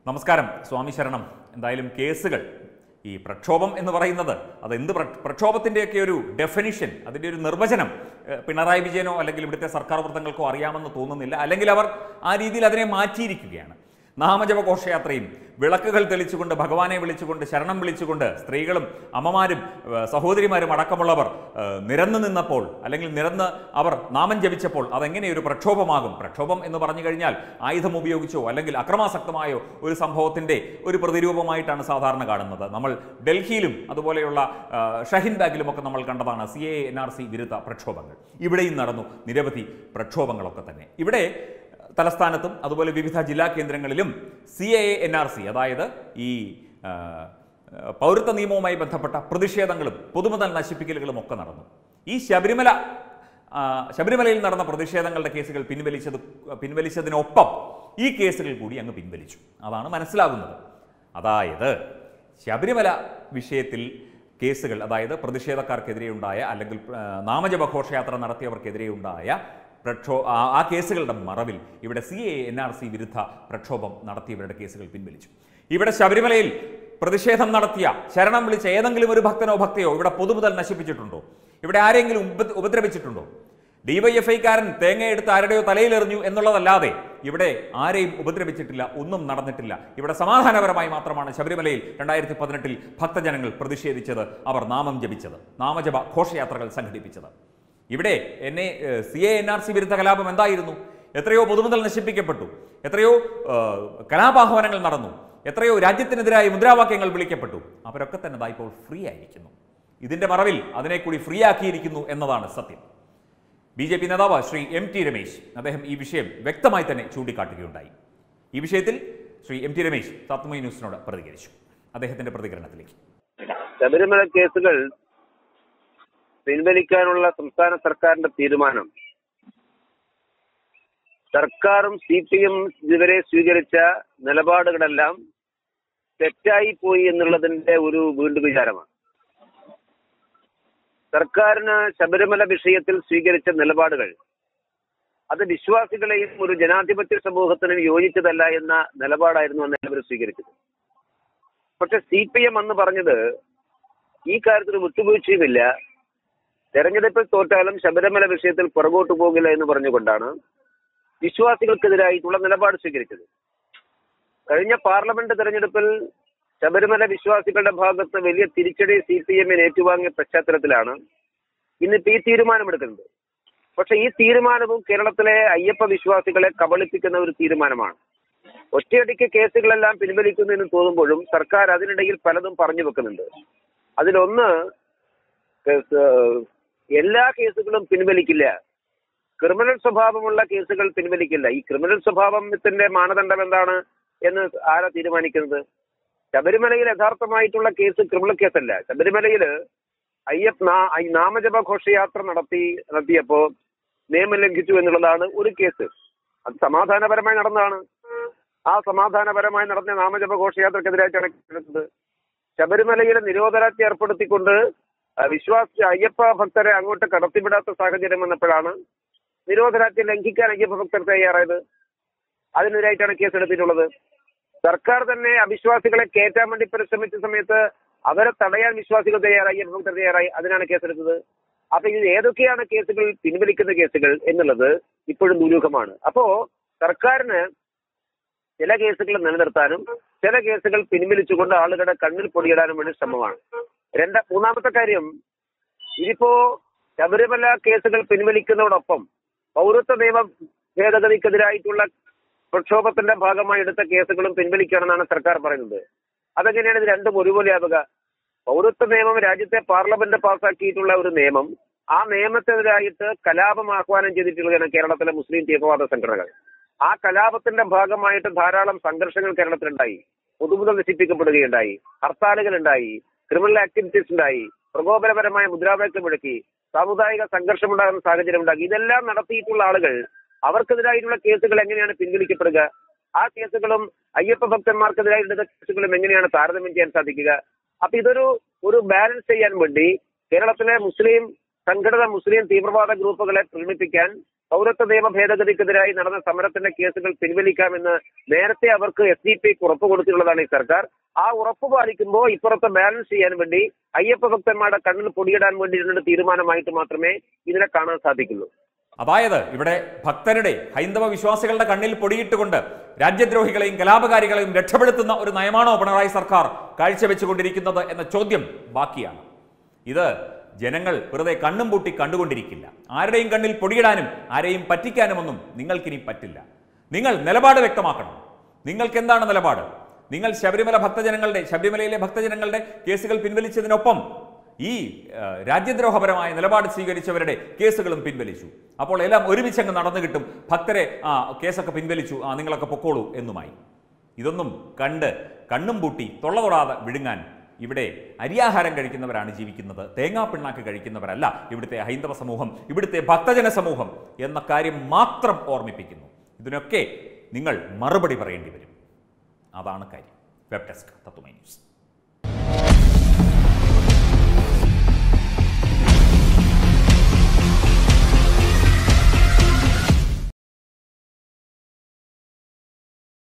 നമസ്കാരം സ്വാമി ശരണം എന്തായാലും കേസുകൾ ഈ പ്രക്ഷോഭം എന്ന് പറയുന്നത് അത് എന്ത് പ്ര- പ്രക്ഷോഭത്തിൻ്റെയൊക്കെ ഒരു ഡെഫിനിഷൻ അതിൻ്റെ ഒരു നിർവചനം ഏഹ്, പിണറായി വിജയനോ അല്ലെങ്കിൽ ഇവിടുത്തെ സർക്കാർ വൃത്തങ്ങൾക്കോ അറിയാമെന്ന് തോന്നുന്നില്ല അല്ലെങ്കിൽ അവർ ആ രീതിയിൽ അതിനെ മാറ്റിയിരിക്കുകയാണ് നാമജപ ഘോഷയാത്രയും വിളക്കുകൾ തെളിച്ചുകൊണ്ട് ഭഗവാനെ വിളിച്ചുകൊണ്ട് ശരണം വിളിച്ചുകൊണ്ട് സ്ത്രീകളും അമ്മമാരും ഏഹ്, സഹോദരിമാരും അടക്കമുള്ളവർ ഏഹ്, നിരന്നു നിന്നപ്പോൾ അല്ലെങ്കിൽ നിരന്ന് അവർ നാമം ജപിച്ചപ്പോൾ അതെങ്ങനെ ഒരു പ്രക്ഷോഭമാകും പ്രക്ഷോഭം എന്ന് പറഞ്ഞു കഴിഞ്ഞാൽ ആയുധം ഉപയോഗിച്ചോ അല്ലെങ്കിൽ അക്രമാസക്തമായോ ഒരു സംഭവത്തിൻ്റെ ഒരു പ്രതിരൂപമായിട്ടാണ് സാധാരണ കാണുന്നത് നമ്മൾ ഡൽഹിയിലും അതുപോലെയുള്ള ആ, ഷഹീൻ ബാഗിലുമൊക്കെ നമ്മൾ കണ്ടതാണ് C A N R C വിരുദ്ധ പ്രക്ഷോഭങ്ങൾ ഇവിടെയും നടന്നു നിരവധി പ്രക്ഷോഭങ്ങളൊക്കെ തന്നെ ഇവിടെ തലസ്ഥാനത്തും അതുപോലെ വിവിധ ജില്ലാ കേന്ദ്രങ്ങളിലും C A N R C അതായത് ഈ ആ, പൗരത്വ നിയമവുമായി ബന്ധപ്പെട്ട പ്രതിഷേധങ്ങളും പൊതുമുതൽ നശിപ്പിക്കലുകളും ഒക്കെ നടന്നു ഈ ശബരിമല ആ, ശബരിമലയിൽ നടന്ന പ്രതിഷേധങ്ങളുടെ കേസുകൾ പിൻവലിച്ചത് പിൻവലിച്ചതിനൊപ്പം ഈ കേസുകൾ കൂടി അങ്ങ് പിൻവലിച്ചു അതാണ് മനസ്സിലാകുന്നത് അതായത് ശബരിമല വിഷയത്തിൽ കേസുകൾ അതായത് പ്രതിഷേധക്കാർക്കെതിരെ ഉണ്ടായ അല്ലെങ്കിൽ ആ, നാമജപ ഘോഷയാത്ര നടത്തിയവർക്കെതിരെ ഉണ്ടായ പ്രക്ഷോ ആ ആ കേസുകളുടെ മറവിൽ ഇവിടെ C A N R C വിരുദ്ധ പ്രക്ഷോഭം നടത്തിയവരുടെ കേസുകൾ പിൻവലിച്ചു ഇവിടെ ശബരിമലയിൽ പ്രതിഷേധം നടത്തിയ ശരണം വിളിച്ച ഏതെങ്കിലും ഒരു ഭക്തനോ ഭക്തയോ ഇവിടെ പൊതുമുതൽ നശിപ്പിച്ചിട്ടുണ്ടോ ഇവിടെ ആരെങ്കിലും ഉപ- ഉപദ്രവിച്ചിട്ടുണ്ടോ ഡിവൈഎഫ്ഐക്കാരൻ തേങ്ങയെടുത്ത് ആരുടെയോ തലയിലെറിഞ്ഞു എന്നുള്ളതല്ലാതെ ഇവിടെ ആരെയും ഉപദ്രവിച്ചിട്ടില്ല ഒന്നും നടന്നിട്ടില്ല ഇവിടെ സമാധാനപരമായി മാത്രമാണ് ശബരിമലയിൽ രണ്ടായിരത്തി പതിനെട്ടിൽ ഭക്തജനങ്ങൾ പ്രതിഷേധിച്ചത് അവർ നാമം ജപിച്ചത് നാമജപ ഘോഷയാത്രകൾ സംഘടിപ്പിച്ചത് ഇവിടെ എന്നെ C A N R C വിരുദ്ധ കലാപം എന്തായിരുന്നു എത്രയോ പൊതുമുതൽ നശിപ്പിക്കപ്പെട്ടു എത്രയോ ഏഹ്, കലാപാഹ്വാനങ്ങൾ നടന്നു എത്രയോ രാജ്യത്തിനെതിരായ മുദ്രാവാക്യങ്ങൾ വിളിക്കപ്പെട്ടു അവരൊക്കെ തന്നെ ദാ ഇപ്പോൾ ഫ്രീ ആയിരിക്കുന്നു ഇതിന്റെ മറവിൽ അതിനെ കൂടി ഫ്രീ ആക്കിയിരിക്കുന്നു എന്നതാണ് സത്യം ബി ജെ പി നേതാവ് ശ്രീ എം ടി രമേശ് അദ്ദേഹം ഈ വിഷയം വ്യക്തമായി തന്നെ ചൂണ്ടിക്കാട്ടുകയുണ്ടായി ഈ വിഷയത്തിൽ ശ്രീ എം ടി രമേശ് തത്വമൈ ന്യൂസിനോട് പ്രതികരിച്ചു അദ്ദേഹത്തിന്റെ പ്രതികരണത്തിലേക്ക് ശബരിമല കേസുകൾ പിൻവലിക്കാനുള്ള സംസ്ഥാന സർക്കാരിന്റെ തീരുമാനം സർക്കാരും സി പി എം ഇതുവരെ സ്വീകരിച്ച നിലപാടുകളെല്ലാം തെറ്റായി പോയി എന്നുള്ളതിന്റെ ഒരു വീണ്ടും വിചാരമാണ് സർക്കാരിന് ശബരിമല വിഷയത്തിൽ സ്വീകരിച്ച നിലപാടുകൾ അത് വിശ്വാസികളെയും ഒരു ജനാധിപത്യ സമൂഹത്തിനും യോജിച്ചതല്ല എന്ന നിലപാടായിരുന്നു അന്ന് എല്ലാവരും സ്വീകരിച്ചത് പക്ഷെ സി പി എം അന്ന് പറഞ്ഞത് ഈ കാര്യത്തിൽ വിട്ടുവീഴ്ചയുമില്ല തെരഞ്ഞെടുപ്പിൽ തോറ്റാലും ശബരിമല വിഷയത്തിൽ പുറകോട്ട് പോകില്ല എന്ന് പറഞ്ഞുകൊണ്ടാണ് വിശ്വാസികൾക്കെതിരായിട്ടുള്ള നിലപാട് സ്വീകരിച്ചത് കഴിഞ്ഞ പാർലമെന്റ് തെരഞ്ഞെടുപ്പിൽ ശബരിമല വിശ്വാസികളുടെ ഭാഗത്ത് വലിയ തിരിച്ചടി സി പി എമ്മിന് ഏറ്റുവാങ്ങിയ പശ്ചാത്തലത്തിലാണ് ഇന്നിപ്പോ ഈ തീരുമാനമെടുക്കുന്നത് പക്ഷെ ഈ തീരുമാനവും കേരളത്തിലെ അയ്യപ്പ വിശ്വാസികളെ കബളിപ്പിക്കുന്ന ഒരു തീരുമാനമാണ് ഒറ്റയടിക്ക് കേസുകളെല്ലാം പിൻവലിക്കുന്നു എന്ന് തോന്നുമ്പോഴും സർക്കാർ അതിനിടയിൽ പലതും പറഞ്ഞു വെക്കുന്നുണ്ട് അതിലൊന്ന് കേസ് എല്ലാ കേസുകളും പിൻവലിക്കില്ല ക്രിമിനൽ സ്വഭാവമുള്ള കേസുകൾ പിൻവലിക്കില്ല ഈ ക്രിമിനൽ സ്വഭാവത്തിന്റെ മാനദണ്ഡം എന്താണ് എന്ന് ആരാ തീരുമാനിക്കുന്നത് ശബരിമലയിൽ യഥാർത്ഥമായിട്ടുള്ള കേസ് ക്രിമിനൽ കേസല്ല ശബരിമലയിൽ അയ്യപ്പ നാ- ഈ നാമജപ ഘോഷയാത്ര നടത്തി നടത്തിയപ്പോ നിയമം ലംഘിച്ചു എന്നുള്ളതാണ് ഒരു കേസ് അത് സമാധാനപരമായി നടന്നതാണ് ആ സമാധാനപരമായി നടന്ന നാമജപ ഘോഷയാത്രക്കെതിരായിട്ടാണ് കേസെടുത്തത് ശബരിമലയിലെ നിരോധനാജ്ഞ ഏർപ്പെടുത്തിക്കൊണ്ട് ആ, വിശ്വാസി അയ്യപ്പ ഭക്തരെ അങ്ങോട്ട് കടത്തിവിടാത്ത സാഹചര്യം വന്നപ്പോഴാണ് നിരോധനാജ്ഞ ലംഘിക്കാൻ അയ്യപ്പ ഭക്തർ തയ്യാറായത് അതിനെതിരായിട്ടാണ് കേസെടുത്തിട്ടുള്ളത് സർക്കാർ തന്നെ അവിശ്വാസികളെ കയറ്റാൻ വേണ്ടി പരിശ്രമിച്ച സമയത്ത് അവരെ തടയാൻ വിശ്വാസികൾ തയ്യാറായി അയ്യപ്പ ഭക്തർ തയ്യാറായി അതിനാണ് കേസെടുത്തത് അപ്പൊ ഇത് ഏതൊക്കെയാണ് കേസുകൾ പിൻവലിക്കുന്ന കേസുകൾ എന്നുള്ളത് ഇപ്പോഴും ദുരൂഹമാണ് അപ്പോ സർക്കാരിന് ചില കേസുകൾ നിലനിർത്താനും ചില കേസുകൾ പിൻവലിച്ചുകൊണ്ട് ആളുകളുടെ കണ്ണിൽ പൊടിയിടാനും വേണ്ടി ശ്രമമാണ് രണ്ട മൂന്നാമത്തെ കാര്യം ഇതിപ്പോ ശബരിമല കേസുകൾ പിൻവലിക്കുന്നതോടൊപ്പം പൗരത്വ നിയമ ഭേദഗതിക്കെതിരായിട്ടുള്ള പ്രക്ഷോഭത്തിന്റെ ഭാഗമായി എടുത്ത കേസുകളും പിൻവലിക്കണമെന്നാണ് സർക്കാർ പറയുന്നത് അതെങ്ങനെയാണ് ഇത് രണ്ടും ഒരുപോലെയാവുക പൗരത്വ നിയമം രാജ്യത്തെ പാർലമെന്റ് പാസാക്കിയിട്ടുള്ള ഒരു നിയമം ആ നിയമത്തിനെതിരായിട്ട് കലാപം ആഹ്വാനം ചെയ്തിട്ടുള്ളതാണ് കേരളത്തിലെ മുസ്ലിം തീവ്രവാദ സംഘടനകൾ ആ കലാപത്തിന്റെ ഭാഗമായിട്ട് ധാരാളം സംഘർഷങ്ങൾ കേരളത്തിലുണ്ടായി പൊതുമുതൽ നശിപ്പിക്കപ്പെടുകയുണ്ടായി ഹർത്താലുകൾ ഉണ്ടായി ക്രിമിനൽ ആക്ടിവിറ്റീസ് ഉണ്ടായി പ്രകോപനപരമായ മുദ്രാവാക്യം മുഴക്കി സാമുദായിക സംഘർഷമുണ്ടാകുന്ന സാഹചര്യം ഉണ്ടാക്കി ഇതെല്ലാം നടത്തിയിട്ടുള്ള ആളുകൾ അവർക്കെതിരായിട്ടുള്ള കേസുകൾ എങ്ങനെയാണ് പിൻവലിക്കപ്പെടുക ആ കേസുകളും അയ്യപ്പ ഭക്തന്മാർക്കെതിരായി എടുത്ത കേസുകളും എങ്ങനെയാണ് താരതമ്യം ചെയ്യാൻ സാധിക്കുക അപ്പൊ ഇതൊരു ഒരു ബാലൻസ് ചെയ്യാൻ വേണ്ടി കേരളത്തിലെ മുസ്ലിം സംഘടിത മുസ്ലിം തീവ്രവാദ ഗ്രൂപ്പുകളെ പ്രീണിപ്പിക്കാൻ പൗരത്വ നിയമ ഭേദഗതിക്കെതിരായി നടന്ന സമരത്തിന്റെ കേസുകൾ പിൻവലിക്കാമെന്ന് നേരത്തെ അവർക്ക് എസ് ഡി പിക്ക് ഉറപ്പ് കൊടുത്തിട്ടുള്ളതാണ് ഈ സർക്കാർ ആ ഉറപ്പ് പാലിക്കുമ്പോൾ ഇപ്പുറത്തെ ബാലൻസ് ചെയ്യാൻ വേണ്ടി അയ്യപ്പ ഭക്തന്മാരുടെ കണ്ണിൽ പൊടിയിടാൻ വേണ്ടിയിട്ടുള്ള തീരുമാനമായിട്ട് മാത്രമേ ഇതിനെ കാണാൻ സാധിക്കുള്ളൂ അതായത് ഇവിടെ ഭക്തരുടെ ഹൈന്ദവ വിശ്വാസികളുടെ കണ്ണിൽ പൊടിയിട്ടുകൊണ്ട് രാജ്യദ്രോഹികളെയും കലാപകാരികളെയും രക്ഷപ്പെടുത്തുന്ന ഒരു നയമാണോ പിണറായി സർക്കാർ കാഴ്ചവെച്ചുകൊണ്ടിരിക്കുന്നത് എന്ന ചോദ്യം ബാക്കിയാണ് ഇത് ജനങ്ങൾ വെറുതെ കണ്ണും പൂട്ടി കണ്ടുകൊണ്ടിരിക്കില്ല ആരുടെയും കണ്ണിൽ പൊടിയിടാനും ആരെയും പറ്റിക്കാനുമൊന്നും നിങ്ങൾക്കിനി പറ്റില്ല നിങ്ങൾ നിലപാട് വ്യക്തമാക്കണം നിങ്ങൾക്ക് എന്താണ് നിലപാട് നിങ്ങൾ ശബരിമല ഭക്തജനങ്ങളുടെ ശബരിമലയിലെ ഭക്തജനങ്ങളുടെ കേസുകൾ പിൻവലിച്ചതിനൊപ്പം ഈ ആ, രാജ്യദ്രോഹപരമായ നിലപാട് സ്വീകരിച്ചവരുടെ കേസുകളും പിൻവലിച്ചു അപ്പോൾ എല്ലാം ഒരുമിച്ചങ്ങ് നടന്നു കിട്ടും ഭക്തരെ ആ കേസൊക്കെ പിൻവലിച്ചു ആ നിങ്ങളൊക്കെ പൊക്കോളൂ എന്നുമായി ഇതൊന്നും കണ്ട് കണ്ണും പൂട്ടി തൊള്ള തൊടാതെ വിഴുങ്ങാൻ ഇവിടെ അരിയാഹാരം കഴിക്കുന്നവരാണ് ജീവിക്കുന്നത് തേങ്ങാപ്പിണ്ണാക്ക് കഴിക്കുന്നവരല്ല ഇവിടുത്തെ ഹൈന്ദവ സമൂഹം ഇവിടുത്തെ ഭക്തജന സമൂഹം എന്ന കാര്യം മാത്രം ഓർമ്മിപ്പിക്കുന്നു ഇതിനൊക്കെ നിങ്ങൾ മറുപടി പറയേണ്ടി വരും അതാണ് കാര്യം വെബ് ഡെസ്ക് തത്വമൈ ന്യൂസ്